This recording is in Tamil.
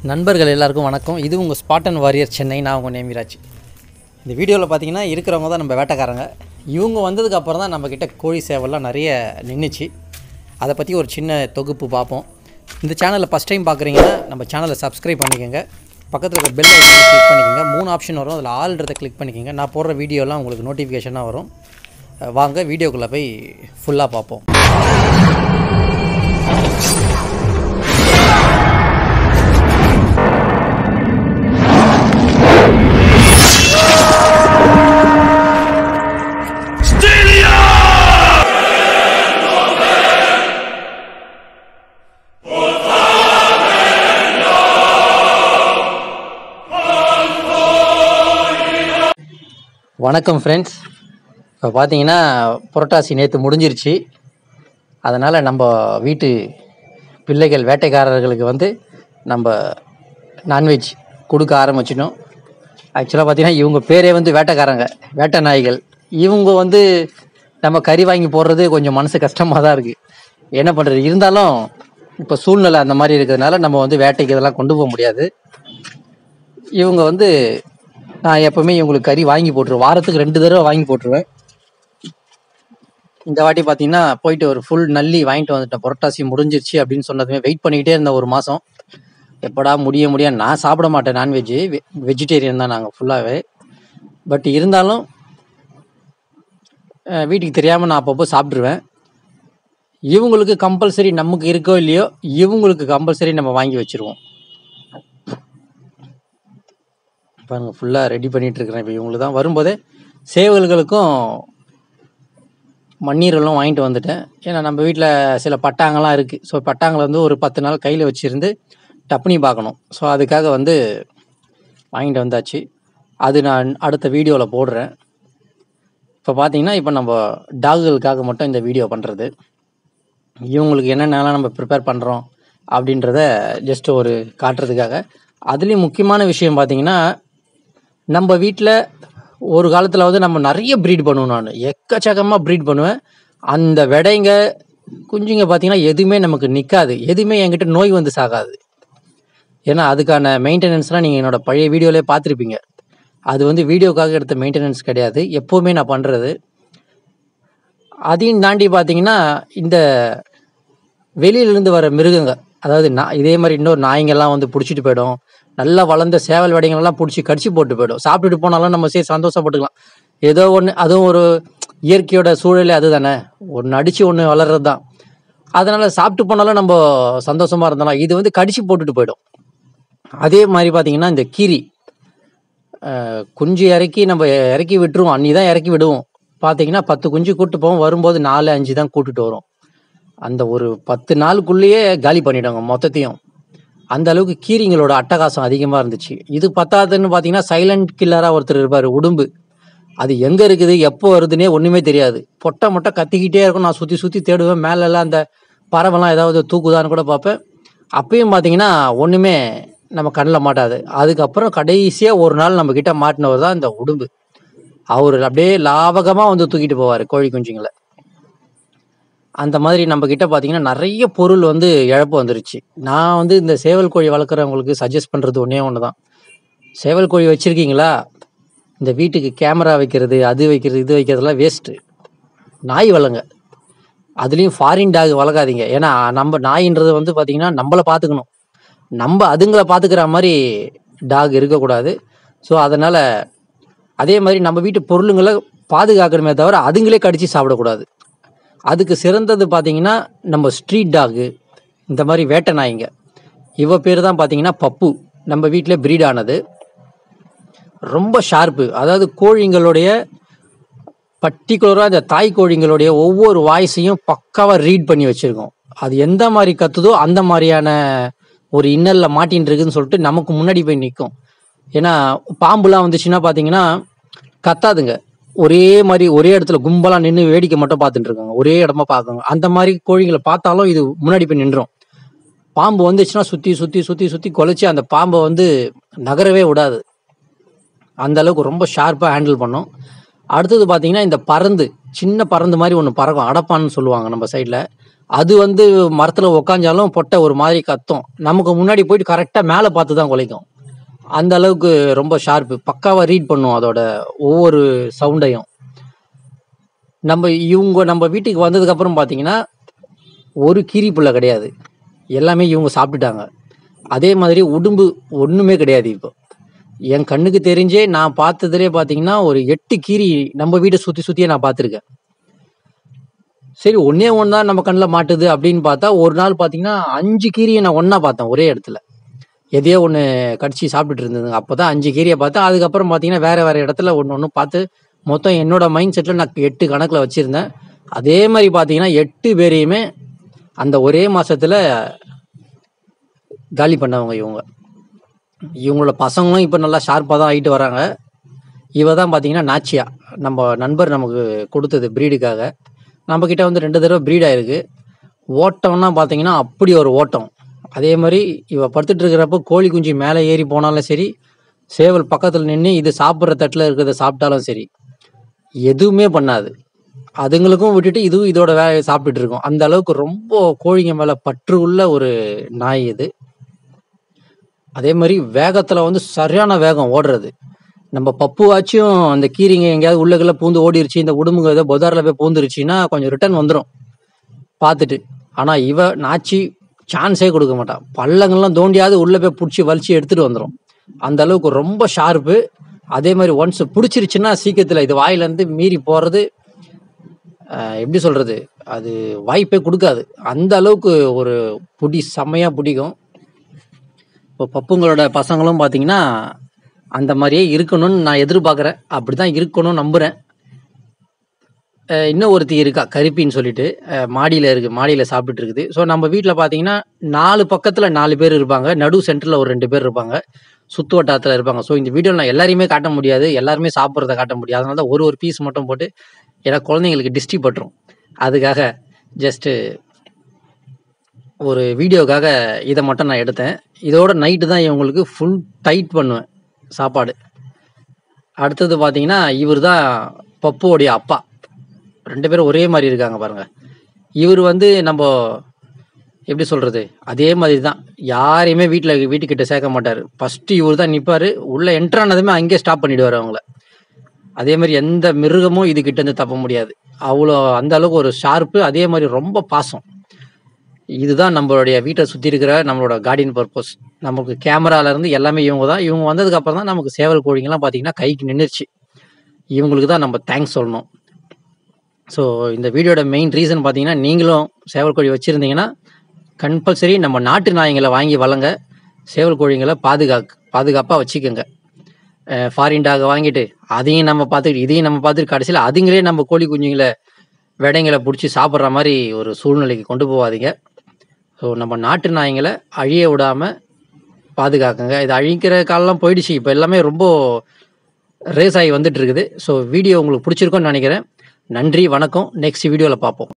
நண்பர்கள் எல்லாருக்கும் வணக்கம் இது உங்கள் ஸ்பாட்டன் வாரியர் சென்னை நான் உங்கள் நேமிராஜ் இந்த வீடியோவில் பார்த்தீங்கன்னா இருக்கிறவங்க தான் நம்ம வேட்டைக்காரங்க இவங்க வந்ததுக்கு அப்புறம் தான் நம்மக்கிட்ட கோழி சேவல்லாம் நிறைய நின்றுச்சு அதை பற்றி ஒரு சின்ன தொகுப்பு பார்ப்போம் இந்த சேனலில் ஃபஸ்ட் டைம் பார்க்குறீங்கன்னா நம்ம சேனலை சப்ஸ்கிரைப் பண்ணிக்கோங்க பக்கத்தில் இருக்க பெல் ஐக்கனை கிளிக் பண்ணிக்கோங்க மூணு ஆப்ஷன் வரும் அதில் ஆல்ன்றதை கிளிக் பண்ணிக்கோங்க நான் போடுற வீடியோலாம் உங்களுக்கு நோட்டிஃபிகேஷனாக வரும் அஹ் வாங்க வீடியோக்குள்ளே போய் ஃபுல்லாக பார்ப்போம் வணக்கம் ஃப்ரெண்ட்ஸ் இப்போ பார்த்தீங்கன்னா புரட்டாசி நேற்று முடிஞ்சிருச்சு அதனால் நம்ம வீட்டு பிள்ளைகள் வேட்டைக்காரர்களுக்கு வந்து நம்ம நான்வெஜ் கொடுக்க ஆரம்பிச்சிட்டோம் ஆக்சுவலாக பார்த்தீங்கன்னா இவங்க பேரே வந்து வேட்டைக்காரங்க வேட்டை நாய்கள் இவங்க வந்து நம்ம கறி வாங்கி போடுறது கொஞ்சம் மனசு கஷ்டமாக தான் இருக்குது என்ன பண்ணுறது இருந்தாலும் இப்போ சூழ்நிலை அந்த மாதிரி இருக்கிறதுனால நம்ம வந்து வேட்டைக்கு இதெல்லாம் கொண்டு போக முடியாது இவங்க வந்து நான் எப்பவுமே இவங்களுக்கு கறி வாங்கி போட்டுருவேன் வாரத்துக்கு ரெண்டு தடவை வாங்கி போட்டுருவேன் இந்த வாட்டி பார்த்தீங்கன்னா போயிட்டு ஒரு ஃபுல் நல்லி வாங்கிட்டு வந்துட்டேன் புரட்டாசி முடிஞ்சிருச்சு அப்படின்னு சொன்னதுமே வெயிட் பண்ணிக்கிட்டே இருந்தேன் ஒரு மாதம் எப்படா முடிய முடிய நான் சாப்பிட மாட்டேன் நான்வெஜ்ஜு வெஜிடேரியன் தான் நாங்கள் ஃபுல்லாகவே பட் இருந்தாலும் அஹ், வீட்டுக்கு தெரியாமல் நான் அப்பப்போ சாப்பிட்ருவேன் இவங்களுக்கு கம்பல்சரி நமக்கு இருக்கோ இல்லையோ இவங்களுக்கு கம்பல்சரி நம்ம வாங்கி வச்சிருவோம் பாருங்க ஃபுல்லாக ரெடி பண்ணிட்டு இருக்கிறேன் இப்போ இவங்களுக்கு தான் வரும்போதே சேவல்களுக்கும் மண்ணீரெல்லாம் வாங்கிட்டு வந்துட்டேன் ஏன்னா நம்ம வீட்டில் சில பட்டாங்கெல்லாம் இருக்குது ஸோ பட்டாங்களை வந்து ஒரு பத்து நாள் கையில் வச்சுருந்து டப்னி பார்க்கணும் ஸோ அதுக்காக வந்து வாங்கிட்டு வந்தாச்சு அது நான் அடுத்த வீடியோவில் போடுறேன் இப்போ பார்த்தீங்கன்னா இப்போ நம்ம டாகுகளுக்காக மட்டும் இந்த வீடியோ பண்ணுறது இவங்களுக்கு என்னென்னலாம் நம்ம ப்ரிப்பேர் பண்ணுறோம் அப்படின்றத ஜஸ்ட் ஒரு காட்டுறதுக்காக அதுலேயும் முக்கியமான விஷயம் பார்த்தீங்கன்னா நம்ம வீட்டில் ஒரு காலத்தில் வந்து நம்ம நிறைய ப்ரீட் பண்ணுவோம் நான் எக்கச்சக்கமாக ப்ரீட் பண்ணுவேன் அந்த விடைங்க குஞ்சுங்க பார்த்தீங்கன்னா எதுவுமே நமக்கு நிற்காது எதுவுமே என்கிட்ட நோய் வந்து சாகாது ஏன்னா அதுக்கான மெயின்டெனன்ஸ்லாம் நீங்கள் என்னோட பழைய வீடியோலேயே பார்த்துருப்பீங்க அது வந்து வீடியோக்காக எடுத்த மெயின்டெனன்ஸ் கிடையாது எப்போவுமே நான் பண்ணுறது அதையும் தாண்டி பார்த்தீங்கன்னா இந்த வெளியிலேருந்து வர மிருகங்க அதாவது நான் இதே மாதிரி இன்னொரு நாய்ங்கெல்லாம் வந்து பிடிச்சிட்டு போயிடும் நல்லா வளர்ந்த சேவல் வடைங்களெல்லாம் பிடிச்சி கடிச்சு போட்டு போயிடும் சாப்பிட்டுட்டு போனாலும் நம்ம சரி சந்தோஷப்பட்டுக்கலாம் ஏதோ ஒன்று அதுவும் ஒரு இயற்கையோட சூழலே அதுதானே ஒன்று அடித்து ஒன்று வளர்றது தான் அதனால் சாப்பிட்டு போனாலும் நம்ம சந்தோஷமாக இருந்தோம் இது வந்து கடிச்சு போட்டுட்டு போயிடும் அதே மாதிரி பார்த்தீங்கன்னா இந்த கீரி அஹ், குஞ்சு இறக்கி நம்ம இறக்கி விட்டுருவோம் அன்னி தான் இறக்கி விடுவோம் பார்த்தீங்கன்னா பத்து குஞ்சு கூட்டு போவோம் வரும்போது நாலு அஞ்சு தான் கூட்டிட்டு வரும் அந்த ஒரு பத்து நாளுக்குள்ளேயே காலி பண்ணிடுவாங்க மொத்தத்தையும் அந்த அளவுக்கு கீரிங்களோட அட்டகாசம் அதிகமாக இருந்துச்சு இது பத்தாதுன்னு பார்த்தீங்கன்னா சைலண்ட் கில்லராக ஒருத்தர் இருப்பார் உடும்பு அது எங்கே இருக்குது எப்போ வருதுன்னே ஒன்றுமே தெரியாது பொட்டை மொட்டை கத்திக்கிட்டே இருக்கும் நான் சுற்றி சுற்றி தேடுவேன் மேலெல்லாம் அந்த பறவைலாம் ஏதாவது தூக்குதான்னு கூட பார்ப்பேன் அப்பயும் பார்த்தீங்கன்னா ஒன்றுமே நம்ம கண்ணில் மாட்டாது அதுக்கப்புறம் கடைசியாக ஒரு நாள் நம்ம கிட்ட மாட்டினவர் தான் இந்த உடும்பு அவர் அப்படியே லாபகமாக வந்து தூக்கிட்டு போவார் கோழி குஞ்சுங்களை அந்த மாதிரி நம்ம கிட்ட பார்த்தீங்கன்னா நிறைய பொருள் வந்து இழப்பு வந்துருச்சு நான் வந்து இந்த சேவல் கோழி வளர்க்குறவங்களுக்கு சஜஸ்ட் பண்ணுறது ஒன்றே ஒன்று தான் சேவல் கோழி வச்சுருக்கீங்களா இந்த வீட்டுக்கு கேமரா வைக்கிறது அது வைக்கிறது இது வைக்கிறதுலாம் வேஸ்ட்டு நாய் வளங்க அதுலேயும் ஃபாரின் டாக் வளர்க்காதீங்க ஏன்னா நம்ம நாயின்றது வந்து பார்த்தீங்கன்னா நம்மளை பார்த்துக்கணும் நம்ம அதுங்களை பார்த்துக்கிற மாதிரி டாக் இருக்கக்கூடாது ஸோ அதனால் அதே மாதிரி நம்ம வீட்டு பொருளுங்களை பாதுகாக்கணுமே தவிர அதுங்களே கடிச்சு சாப்பிடக்கூடாது அதுக்கு சிறந்தது பார்த்தீங்கன்னா நம்ம ஸ்ட்ரீட் டாகு இந்த மாதிரி வேட்டை நாய்ங்க இவ பேர் தான் பார்த்தீங்கன்னா பப்பு நம்ம வீட்டில் ப்ரீட் ஆனது ரொம்ப ஷார்ப்பு அதாவது கோழிங்களுடைய பர்டிகுலராக இந்த தாய் கோழிங்களுடைய ஒவ்வொரு வாய்ஸையும் பக்காவாக ரீட் பண்ணி வச்சுருக்கோம் அது எந்த மாதிரி கத்துதோ அந்த மாதிரியான ஒரு இன்னலில் மாட்டின்னு இருக்குன்னு சொல்லிட்டு நமக்கு முன்னாடி போய் நிற்கும் ஏன்னா பாம்புலாம் வந்துச்சுன்னா பார்த்தீங்கன்னா கத்தாதுங்க ஒரே மாதிரி ஒரே இடத்துல கும்பலாக நின்று வேடிக்கை மட்டும் பார்த்துட்டு இருக்காங்க ஒரே இடமா பார்க்குங்க அந்த மாதிரி கோழிகளை பார்த்தாலும் இது முன்னாடி போய் நின்றோம் பாம்பு வந்துச்சுன்னா சுற்றி சுற்றி சுற்றி சுற்றி குலைச்சி அந்த பாம்பை வந்து நகரவே விடாது அந்த அளவுக்கு ரொம்ப ஷார்ப்பாக ஹேண்டில் பண்ணும் அடுத்தது பார்த்தீங்கன்னா இந்த பறந்து சின்ன பறந்து மாதிரி ஒன்று பறக்கும் அடப்பான்னு சொல்லுவாங்க நம்ம சைடில் அது வந்து மரத்துல உக்காந்தாலும் பொட்டை ஒரு மாதிரி கத்தும் நமக்கு முன்னாடி போயிட்டு கரெக்டா மேல பார்த்து தான் குலைக்கும் அந்த அளவுக்கு ரொம்ப ஷார்ப்பு பக்காவா ரீட் பண்ணும் அதோட ஒவ்வொரு சவுண்டையும் நம்ம இவங்க நம்ம வீட்டுக்கு வந்ததுக்கு அப்புறம் பாத்தீங்கன்னா ஒரு கீரி புள்ள கிடையாது எல்லாமே இவங்க சாப்பிட்டுட்டாங்க அதே மாதிரி உடும்பு ஒண்ணுமே கிடையாது இப்போ என் கண்ணுக்கு தெரிஞ்சே நான் பார்த்ததுலே பாத்தீங்கன்னா ஒரு எட்டு கீரி நம்ம வீட்டை சுத்தி சுத்தியே நான் பார்த்துருக்கேன் சரி ஒன்னே ஒன்று தான் நம்ம கண்ணில் மாட்டுது அப்படின்னு பார்த்தா ஒரு நாள் பார்த்தீங்கன்னா அஞ்சு கீரியை நான் ஒன்றா பார்த்தேன் ஒரே இடத்துல எதையோ ஒன்று கடிச்சு சாப்பிட்டுட்டு இருந்ததுங்க அப்போ தான் அஞ்சு கீரியை பார்த்தேன் அதுக்கப்புறம் பார்த்தீங்கன்னா வேற வேற இடத்துல ஒன்று ஒன்று பார்த்து மொத்தம் என்னோட மைண்ட் செட்டில் நான் எட்டு கணக்கில் வச்சுருந்தேன் அதே மாதிரி பார்த்தீங்கன்னா எட்டு பேரையுமே அந்த ஒரே மாசத்துல காலி பண்ணவங்க இவங்க இவங்களோட பசங்களும் இப்போ நல்லா ஷார்ப்பாக தான் ஆகிட்டு வராங்க இவ தான் பார்த்தீங்கன்னா நாச்சியா நம்ம நண்பர் நமக்கு கொடுத்தது ப்ரீடுக்காக நம்ம கிட்ட வந்து ரெண்டு தடவை ப்ரீட் ஆயிருக்கு ஓட்டம்னா பார்த்தீங்கன்னா அப்படி ஒரு ஓட்டம் அதே மாதிரி இவ படுத்துட்டு இருக்கிறப்ப கோழி குஞ்சு மேலே ஏறி போனாலும் சரி சேவல் பக்கத்தில் நின்று இது சாப்பிட்ற தட்டில் இருக்கிறத சாப்பிட்டாலும் சரி எதுவுமே பண்ணாது அதுங்களுக்கும் விட்டுட்டு இதுவும் இதோட வேலையை சாப்பிட்டுட்டு இருக்கும் அந்த அளவுக்கு ரொம்ப கோழிங்க மேலே பற்று உள்ள ஒரு நாய் இது அதே மாதிரி வேகத்தில் வந்து சரியான வேகம் ஓடுறது நம்ம பப்புவாச்சும் அந்த கீரிங்க எங்கேயாவது உள்ளுக்குள்ள பூந்து ஓடிருச்சு இந்த உடும்புங்க ஏதோ பொதாரில் போய் பூந்துருச்சுன்னா கொஞ்சம் ரிட்டர்ன் வந்துடும் பார்த்துட்டு ஆனால் இவ நாச்சி சான்ஸே கொடுக்க மாட்டான் பள்ளங்கள்லாம் தோண்டியாவது உள்ளே போய் பிடிச்சி வலிச்சு எடுத்துட்டு வந்துடும் அந்த அளவுக்கு ரொம்ப ஷார்ப்பு அதே மாதிரி ஒன்ஸ் பிடிச்சிருச்சுன்னா சீக்கிரத்தில் இது வாயிலேருந்து மீறி போகிறது எப்படி சொல்கிறது அது வாய்ப்பே கொடுக்காது அந்த அளவுக்கு ஒரு புடி செம்மையாக பிடிக்கும் இப்போ பப்புங்களோட பசங்களும் பார்த்தீங்கன்னா அந்த மாதிரியே இருக்கணும்னு நான் எதிர்பார்க்குறேன் அப்படி தான் இருக்கணும்னு நம்புகிறேன் அஹ் இன்னும் ஒருத்தி இருக்கா கருப்பின்னு சொல்லிட்டு மாடியில் இருக்கு மாடியில் சாப்பிட்டுட்டு இருக்குது ஸோ நம்ம வீட்டில் பார்த்தீங்கன்னா நாலு பக்கத்தில் நாலு பேர் இருப்பாங்க நடு சென்டரில் ஒரு ரெண்டு பேர் இருப்பாங்க சுத்து வட்டாரத்தில் இருப்பாங்க ஸோ இந்த வீடியோவில் நான் எல்லாரையுமே காட்ட முடியாது எல்லாருமே சாப்பிட்றத காட்ட முடியாது அதனால தான் ஒரு ஒரு பீஸ் மட்டும் போட்டு ஏன்னா குழந்தைங்களுக்கு டிஸ்டி பட்டுரும் அதுக்காக ஜஸ்ட்டு ஒரு வீடியோக்காக இதை மட்டும் நான் எடுத்தேன் இதோட நைட்டு தான் இவங்களுக்கு ஃபுல் டைட் பண்ணுவேன் சாப்பாடு அடுத்தது பார்த்தீங்கன்னா இவர் தான் பப்புவோடைய அப்பா ரெண்டு பேரும் ஒரே மாதிரி இருக்காங்க பாருங்க இவர் வந்து நம்ம எப்படி சொல்றது அதே மாதிரி தான் யாரையுமே வீட்டில் வீட்டுக்கிட்ட சேர்க்க மாட்டார் ஃபர்ஸ்ட் இவர் தான் நிற்பாரு உள்ள என்ட்ரு ஆனதுமே அங்கேயே ஸ்டாப் பண்ணிடுவார் அவங்கள அதே மாதிரி எந்த மிருகமும் இது கிட்ட இருந்து தப்ப முடியாது அவ்வளோ அந்த அளவுக்கு ஒரு ஷார்ப்பு அதே மாதிரி ரொம்ப பாசம் இதுதான் நம்மளுடைய வீட்டை சுற்றி இருக்கிற நம்மளோட கார்டியன் பர்பஸ் நமக்கு கேமரால இருந்து எல்லாமே இவங்க தான் இவங்க வந்ததுக்கு அப்புறம் தான் நமக்கு சேவல் கோழிங்கெல்லாம் பார்த்தீங்கன்னா கைக்கு நின்றுச்சு இவங்களுக்கு தான் நம்ம தேங்க்ஸ் சொல்லணும் ஸோ இந்த வீடியோட மெயின் ரீசன் பார்த்தீங்கன்னா நீங்களும் சேவல் கோழி வச்சுருந்தீங்கன்னா கம்பல்சரி நம்ம நாட்டு நாய்ங்களை வாங்கி வளங்க சேவல் கோழிங்களை பாதுகாக்கு பாதுகாப்பாக வச்சுக்கோங்க ஃபாரின் டாக் வாங்கிட்டு அதையும் நம்ம பார்த்துக்கிட்டு இதையும் நம்ம பார்த்துட்டு கடைசியில் அதுங்களே நம்ம கோழி குஞ்சுங்களை விடைங்களை பிடிச்சி சாப்பிட்ற மாதிரி ஒரு சூழ்நிலைக்கு கொண்டு போகாதீங்க ஸோ நம்ம நாட்டு நாய்ங்களை அழிய விடாமல் பாதுகாக்குங்க இது அழிக்கிற காலம்லாம் போயிடுச்சு இப்போ எல்லாமே ரொம்ப ரேஸ் ஆகி வந்துட்டு இருக்குது ஸோ வீடியோ உங்களுக்கு பிடிச்சிருக்கும்னு நினைக்கிறேன் நன்றி வணக்கம் நெக்ஸ்ட் வீடியோவில் பார்ப்போம்